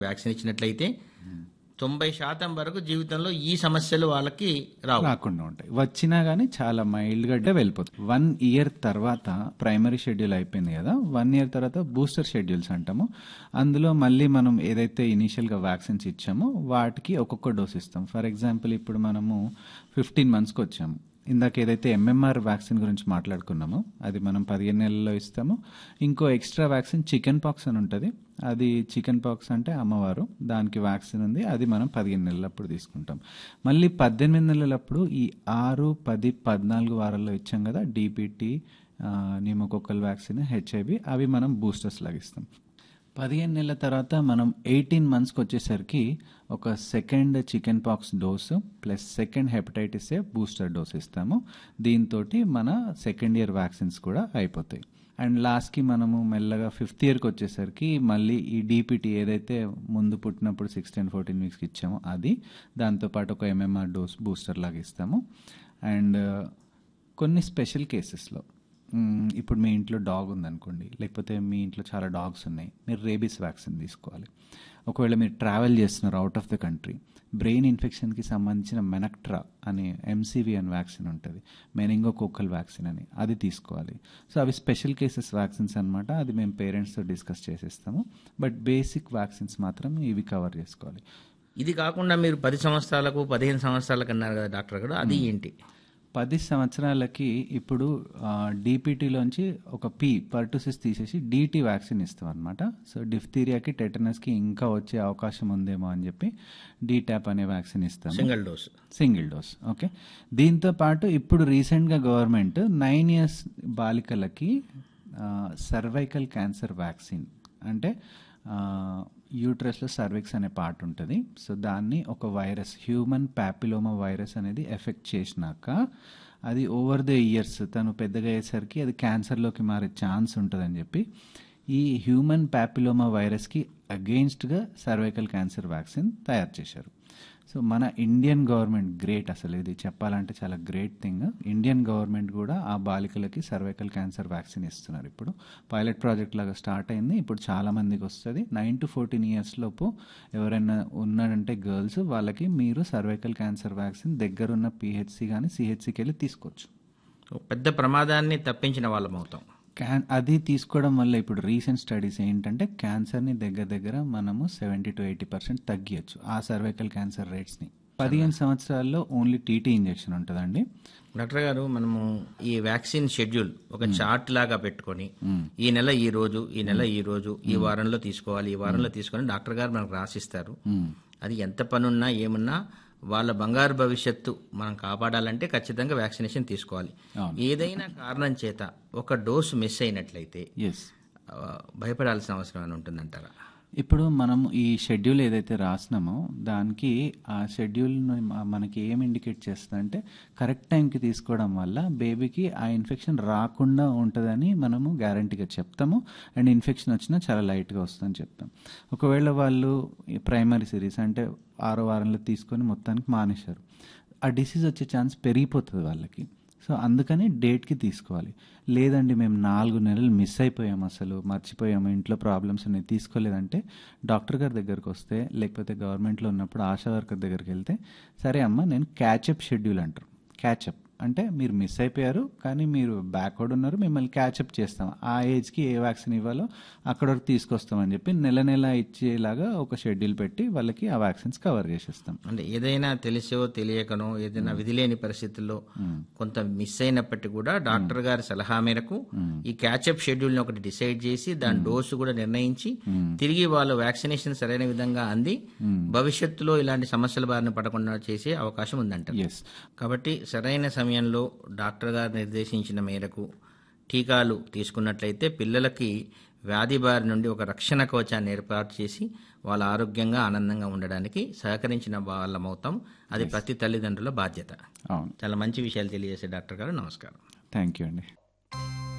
vaccine ఇచ్చినట్లయితే తొంభై శాతం వరకు జీవితంలో ఈ సమస్యలు వాళ్ళకి రావు రాకుండా ఉంటాయి వచ్చినా గానీ చాలా మైల్డ్ గా వెళ్ళిపోతుంది వన్ ఇయర్ తర్వాత ప్రైమరీ షెడ్యూల్ అయిపోయింది కదా వన్ ఇయర్ తర్వాత బూస్టర్ షెడ్యూల్స్ అంటాము అందులో మళ్ళీ మనం ఏదైతే ఇనీషియల్ గా వ్యాక్సిన్స్ ఇచ్చామో వాటికి ఒక్కొక్క డోస్ ఇస్తాం ఫర్ ఎగ్జాంపుల్ ఇప్పుడు మనము ఫిఫ్టీన్ మంత్స్కి వచ్చాము ఇందాక ఏదైతే ఎంఎంఆర్ వ్యాక్సిన్ గురించి మాట్లాడుకున్నామో అది మనం పదిహేను నెలల్లో ఇస్తాము ఇంకో ఎక్స్ట్రా వ్యాక్సిన్ చికెన్ పాక్స్ అని ఉంటుంది అది చికెన్ పాక్స్ అంటే అమ్మవారు దానికి వ్యాక్సిన్ ఉంది అది మనం పదిహేను నెలలప్పుడు తీసుకుంటాం మళ్ళీ పద్దెనిమిది నెలలప్పుడు ఈ ఆరు పది పద్నాలుగు వారాల్లో ఇచ్చాం కదా డిపిటి న్యూమోకోకల్ వ్యాక్సిన్ హెచ్ఐవి అవి మనం బూస్టర్స్ లాగా ఇస్తాం పదిహేను నెలల తర్వాత మనం ఎయిటీన్ మంత్స్కి వచ్చేసరికి ఒక second chicken pox dose plus second hepatitis A booster dose ఇస్తాము దీంతో మన సెకండ్ ఇయర్ వ్యాక్సిన్స్ కూడా అయిపోతాయి అండ్ లాస్ట్కి మనము మెల్లగా ఫిఫ్త్ ఇయర్కి వచ్చేసరికి మళ్ళీ ఈ డీపీటీ ఏదైతే ముందు పుట్టినప్పుడు సిక్స్టీన్ ఫోర్టీన్ వీక్స్కి ఇచ్చామో అది దాంతోపాటు ఒక ఎంఎంఆర్ డోస్ బూస్టర్ లాగా ఇస్తాము అండ్ కొన్ని స్పెషల్ కేసెస్లో మ్మ్, ఇప్పుడు మీ ఇంట్లో డాగ్ ఉందనుకోండి లేకపోతే మీ ఇంట్లో చాలా డాగ్స్ ఉన్నాయి మీరు రేబీస్ వ్యాక్సిన్ తీసుకోవాలి ఒకవేళ మీరు ట్రావెల్ చేస్తున్నారు out of the country brain ఇన్ఫెక్షన్కి సంబంధించిన మెనక్ట్రా అనే ఎంసీవీ అని వ్యాక్సిన్ ఉంటుంది మెనింగోకోకల్ వ్యాక్సిన్ అని అది తీసుకోవాలి సో అవి స్పెషల్ కేసెస్ వ్యాక్సిన్స్ అనమాట అది మేము పేరెంట్స్తో డిస్కస్ చేసేస్తాము బట్ బేసిక్ వ్యాక్సిన్స్ మాత్రం ఇవి కవర్ చేసుకోవాలి ఇది కాకుండా మీరు పది సంవత్సరాలకు పదిహేను సంవత్సరాలకు అన్నారు కదా డాక్టర్ గారు అది ఏంటి పది సంవత్సరాలకి ఇప్పుడు డీపీటీలోంచి ఒక పి పర్టుసిస్ తీసేసి డీటీ వ్యాక్సిన్ ఇస్తాం అనమాట సో డిఫ్తీరియాకి టెటనస్కి ఇంకా వచ్చే అవకాశం ఉందేమో అని చెప్పి డీటాప్ అనే వ్యాక్సిన్ ఇస్తాం single dose single dose okay దీంతో పాటు ఇప్పుడు రీసెంట్గా గవర్నమెంట్ నైన్ ఇయర్స్ బాలికలకి సర్వైకల్ క్యాన్సర్ వ్యాక్సిన్ అంటే యూట్రస్లో సర్విక్స్ అనే పార్ట్ ఉంటుంది సో దాన్ని ఒక వైరస్ హ్యూమన్ ప్యాపిలోమా వైరస్ అనేది ఎఫెక్ట్ చేసినాక అది ఓవర్ ద ఇయర్స్ తను పెద్దగా అయ్యేసరికి అది క్యాన్సర్లోకి మారే ఛాన్స్ ఉంటుందని చెప్పి ఈ హ్యూమన్ ప్యాపిలోమా వైరస్కి అగెయిన్స్ట్గా సర్వైకల్ క్యాన్సర్ వ్యాక్సిన్ తయారు చేశారు సో మన ఇండియన్ గవర్నమెంట్ గ్రేట్ అసలు ఇది చెప్పాలంటే చాలా గ్రేట్ థింగ్ ఇండియన్ గవర్నమెంట్ కూడా ఆ బాలికలకి సర్వైకల్ క్యాన్సర్ వ్యాక్సిన్ ఇస్తున్నారు ఇప్పుడు పైలట్ ప్రాజెక్ట్ లాగా స్టార్ట్ అయింది ఇప్పుడు చాలా మందికి వస్తుంది నైన్ టు ఫోర్టీన్ ఇయర్స్ లోపు ఎవరైనా ఉన్నారంటే గర్ల్స్ వాళ్ళకి మీరు సర్వైకల్ క్యాన్సర్ వ్యాక్సిన్ దగ్గరున్న పిహెచ్సి కానీ సిహెచ్సికి వెళ్ళి తీసుకోవచ్చు ఒక పెద్ద ప్రమాదాన్ని తప్పించిన వాళ్ళం అవుతాం క్యాన్ అది తీసుకోవడం వల్ల ఇప్పుడు రీసెంట్ స్టడీస్ ఏంటంటే క్యాన్సర్ని దగ్గర దగ్గర మనము సెవెంటీ టు ఎయిటీ పర్సెంట్ తగ్గియచ్చు ఆ సర్వైకల్ క్యాన్సర్ రేట్స్ని పదిహేను సంవత్సరాల్లో ఓన్లీ టీటీ ఇంజెక్షన్ ఉంటుందండి డాక్టర్ గారు మనము ఈ వ్యాక్సిన్ షెడ్యూల్ ఒక చార్ట్ లాగా పెట్టుకొని ఈ నెల ఈ రోజు ఈ నెల ఈ రోజు ఈ వారంలో తీసుకోవాలి ఈ వారంలో తీసుకొని డాక్టర్ గారు మనకు రాసిస్తారు అది ఎంత పనున్నా ఏమున్నా వాళ్ళ బంగారు భవిష్యత్తు మనం కాపాడాలంటే ఖచ్చితంగా వ్యాక్సినేషన్ తీసుకోవాలి ఏదైనా కారణం చేత ఒక డోసు మిస్ అయినట్లయితే ఎస్ ఆ, భయపడాల్సిన అవసరం ఏమైనా ఉంటుందంటారా ఇప్పుడు మనం ఈ షెడ్యూల్ ఏదైతే రాసినామో దానికి ఆ షెడ్యూల్ మనకి ఏం ఇండికేట్ చేస్తుందంటే కరెక్ట్ టైంకి తీసుకోవడం వల్ల బేబీకి ఆ ఇన్ఫెక్షన్ రాకుండా ఉంటుందని మనము గ్యారంటీగా చెప్తాము అండ్ ఇన్ఫెక్షన్ వచ్చినా చాలా లైట్గా వస్తుందని చెప్తాం ఒకవేళ వాళ్ళు ప్రైమరీ సిరీస్ అంటే ఆరో వారంలో తీసుకొని మొత్తానికి మానేశారు ఆ డిసీజ్ వచ్చే ఛాన్స్ పెరిగిపోతుంది వాళ్ళకి సో అందుకని డేట్కి తీసుకోవాలి లేదండి మేము నాలుగు నెలలు మిస్ అయిపోయాము అసలు మర్చిపోయాము ఇంట్లో ప్రాబ్లమ్స్ అనేవి తీసుకోలేదంటే డాక్టర్ గారి దగ్గరకు వస్తే లేకపోతే గవర్నమెంట్లో ఉన్నప్పుడు ఆశా వర్కర్ దగ్గరికి వెళ్తే సరే అమ్మ నేను క్యాచప్ షెడ్యూల్ అంటారు క్యాచప్ అంటే మీరు మిస్ అయిపోయారు కానీ మీరు బ్యాక్వర్డ్ ఉన్నారు మిమ్మల్ని క్యాచప్ చేస్తాం ఆ ఏజ్కి ఏ వ్యాక్సిన్ ఇవ్వాలో అక్కడ వరకు తీసుకొస్తామని చెప్పి నెల నెల ఇచ్చేలాగా ఒక షెడ్యూల్ పెట్టి వాళ్ళకి ఆ వ్యాక్సిన్స్ కవర్ చేసేస్తాం అంటే ఏదైనా తెలిసో తెలియకనో ఏదైనా విధి లేని పరిస్థితుల్లో కొంత మిస్ అయినప్పటికీ కూడా డాక్టర్ గారి సలహా మేరకు ఈ క్యాచప్ షెడ్యూల్ ని ఒకటి డిసైడ్ చేసి దాని డోసు కూడా నిర్ణయించి తిరిగి వాళ్ళు వ్యాక్సినేషన్ సరైన విధంగా అంది భవిష్యత్తులో ఇలాంటి సమస్యల బారిన పడకుండా చేసే అవకాశం ఉందంట ఎస్ కాబట్టి సరైన సమయంలో డాక్టర్ గారు నిర్దేశించిన మేరకు టీకాలు తీసుకున్నట్లయితే పిల్లలకి వ్యాధి బారి నుండి ఒక రక్షణ కవచాన్ని ఏర్పాటు చేసి వాళ్ళ ఆరోగ్యంగా ఆనందంగా ఉండడానికి సహకరించిన వాళ్ళమవుతాం అది ప్రతి తల్లిదండ్రుల బాధ్యత అవును చాలా మంచి విషయాలు తెలియజేసే డాక్టర్ గారు నమస్కారం థ్యాంక్ యూ అండి